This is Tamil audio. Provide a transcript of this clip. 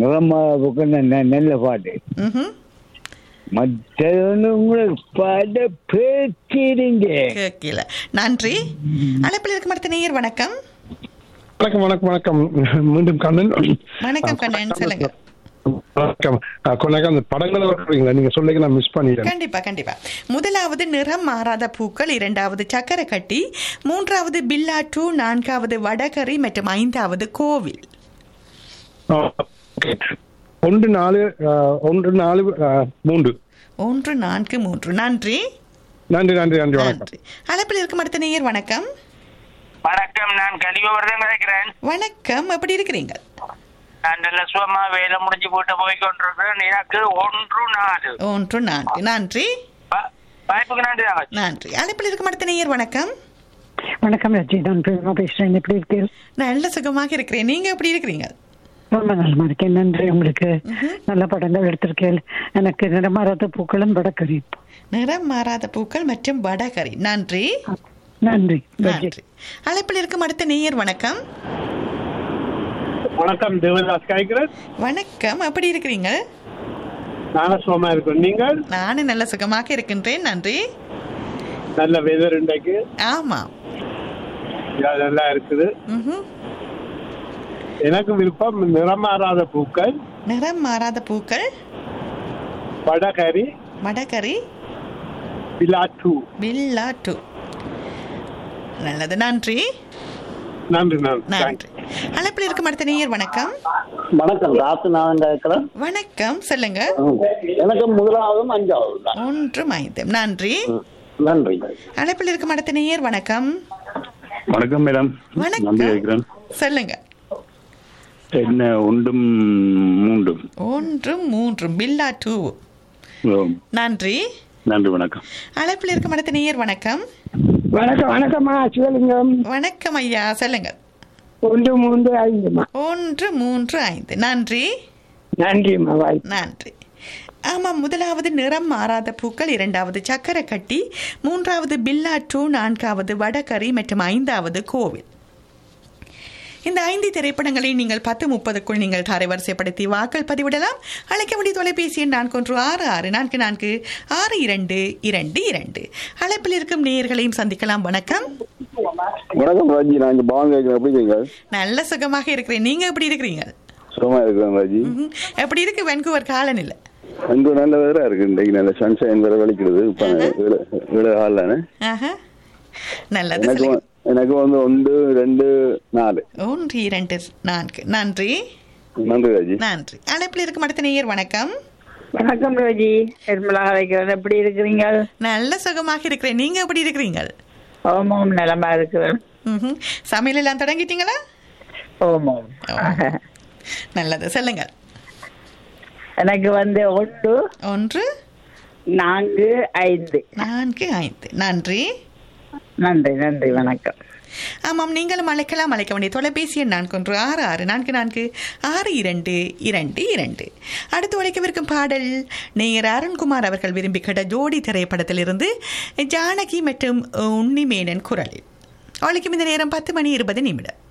நிறமாக புக்கு ந- நல்ல பாட்டு ம்ஹும். மற்றது வந்து உங்களுக்கு பாட பேச்சிருங்க கேட்கல நன்றி அழைப்பில் இருக்கும் அடுத்த நேயர் வணக்கம் வணக்கம் வணக்கம் வணக்கம் மீண்டும் கண்ணன் வணக்கம் கண்ணன் சொல்லுங்க வணக்கம் கொண்டாக்க அந்த படங்களை வரீங்களா நீங்க சொல்லிக்க நான் மிஸ் பண்ணிட்டேன் கண்டிப்பா கண்டிப்பா முதலாவது நிறம் மாறாத பூக்கள் இரண்டாவது சக்கரை கட்டி மூன்றாவது பில்லாட்டு நான்காவது வடகரி மற்றும் ஐந்தாவது கோவில் ஆ, okay. ஒன்று நாலு ஆ, ஒன்று நாலு ஆ, மூன்று ஒன்று நான்கு மூன்று நன்றி நன்றி நன்றி நன்றி வணக்கம் நன்றி அழைப்பில் இருக்கும் அடுத்த நேயர் வணக்கம் வணக்கம் நான் கலிபவர்தான் கிடைக்கிறேன் வணக்கம் எப்படி இருக்கிறீங்க நான் நல்ல சுகமா வேலை முடிஞ்சு போட்டு போய் கொண்டிருக்கிறேன் எனக்கு ஒன்று நாலு ஒன்று நான்கு நன்றி வா- வாய்ப்புக்கு நன்றி தாங்க நன்றி அழைப்பில் இருக்கும் அடுத்த நேயர் வணக்கம் வணக்கம் ரஜி நான் பிரேமா பேசுறேன் எப்படி இருக்கீங்க நல்ல சுகமாக இருக்கிறேன் நீங்க எப்படி இருக்கிறீங்க ரொம்ப நலமா இருக்கேன் நன்றி உங்களுக்கு நல்ல படங்கள் எடுத்திருக்கேன் எனக்கு நிறமாறாத பூக்களும் வடக்கறி நிறம் மாறாத பூக்கள் மற்றும் வடகரி நன்றி நன்றி ரஜி நன்றி அழைப்பில் இருக்கும் அடுத்த நேயர் வணக்கம் வணக்கம் தேவதாஸ் காய்க்கிறேன் வணக்கம் எப்படி இருக்கிறீங்க நானும் சுகமா இருக்கேன் நீங்கள் நானும் நல்ல சுகமாக இருக்கின்றேன் நன்றி நல்ல வெதர் இன்றைக்கு ஆமாம் நல்லா இருக்குது ம்ஹும். எனக்கு விருப்பம் நிறமாறாத பூக்கள் நிறம் மாறாத பூக்கள் வடகரி வடகரி பிலாட்டு பில்லா டூ நல்லது நன்றி நன்றி நன்றி நன்றி அழைப்பில் இருக்கும் அடுத்த நேயர் வணக்கம் வணக்கம் ராசு நான் கேட்கிறேன் வணக்கம் சொல்லுங்க எனக்கு முதலாவதும் அஞ்சாவது தான் ஒன்றும் ஐந்து நன்றி நன்றி அழைப்பில் இருக்கும் அடுத்த நேயர் வணக்கம் வணக்கம் மேடம் நம்பி வணக்கம் வைக்கிறேன் சொல்லுங்க என்ன ஒன்றும் மூன்றும் ஒன்றும் மூன்றும் பில்லா டூ ஓ, நன்றி நன்றி வணக்கம் அழைப்பில் இருக்கும் அடுத்த நேயர் வணக்கம் வணக்கம் வணக்கம்மா சிவலிங்கம் வணக்கம் ஐயா சொல்லுங்க ஒன்று மூன்று ஐந்துமா ஒன்று மூன்று ஐந்து நன்றி நன்றிம்மா வாய் நன்றி ஆமாம் முதலாவது நிறம் மாறாத பூக்கள் இரண்டாவது சக்கரை கட்டி மூன்றாவது பில்லாட்டு நான்காவது வடகரி மற்றும் ஐந்தாவது கோவில் இந்த ஐந்து திரைப்படங்களை நீங்கள் பத்து முப்பதுக்குள் நீங்கள் தரைவரிசைப்படுத்தி வாக்கள் பதிவிடலாம் அழைக்க வேண்டிய தொலைபேசி எண் நான்கு ஒன்று ஆறு ஆறு நான்கு நான்கு ஆறு இரண்டு இரண்டு இரண்டு அழைப்பில் இருக்கும் நேயர்களையும் சந்திக்கலாம் வணக்கம் வணக்கம் ராஜி நான் இங்க பவன் கேட்கிறேன் எப்படி இருக்கீங்க நல்ல சுகமாக இருக்கிறேன் நீங்க எப்படி இருக்கிறீங்க சுகமா இருக்கிறேன் ராஜி ம்ஹும். எப்படி இருக்கு வென்கூவர் காலநிலை அங்க நல்ல வேற இருக்கு இன்றைக்கு நல்ல சன்ஷைன் வேற வெளிக்கிறது இப்ப விட ஹால்லானே ஆஹா. நல்லது எனக்கு சொல்லுங்க வ- எனக்கு வந்து ஒன்று ரெண்டு நாலு ஒன்று இரண்டு நான்கு நன்றி நன்றி ராஜி நன்றி அழைப்பில் இருக்கும் அடுத்த நேயர் வணக்கம் வணக்கம் ரோஜி நிர்மலா வைக்கிறேன் எப்படி இருக்கிறீங்க நல்ல சுகமாக இருக்கிறேன் நீங்க எப்படி இருக்கிறீங்க ஓமோம் நலமா இருக்கிறேன் ம்ஹும். சமையல் எல்லாம் தொடங்கிட்டீங்களா ஓமோம் நல்லது சொல்லுங்க எனக்கு வந்து ஒன்று ஒன்று நான்கு ஐந்து நான்கு ஐந்து நன்றி நன்றி நன்றி வணக்கம் ஆமாம் நீங்களும் அழைக்கலாம் அழைக்க வேண்டிய தொலைபேசி எண் நான்கு ஒன்று ஆறு ஆறு நான்கு நான்கு ஆறு இரண்டு இரண்டு இரண்டு அடுத்து உழைக்கவிருக்கும் பாடல் நேயர் அருண்குமார் அவர்கள் விரும்பி கேட்ட ஜோடி திரைப்படத்திலிருந்து ஜானகி மற்றும் உன்னிமேனன் குரலில் அவளுக்கும் இந்த நேரம் பத்து மணி இருபது நிமிடம்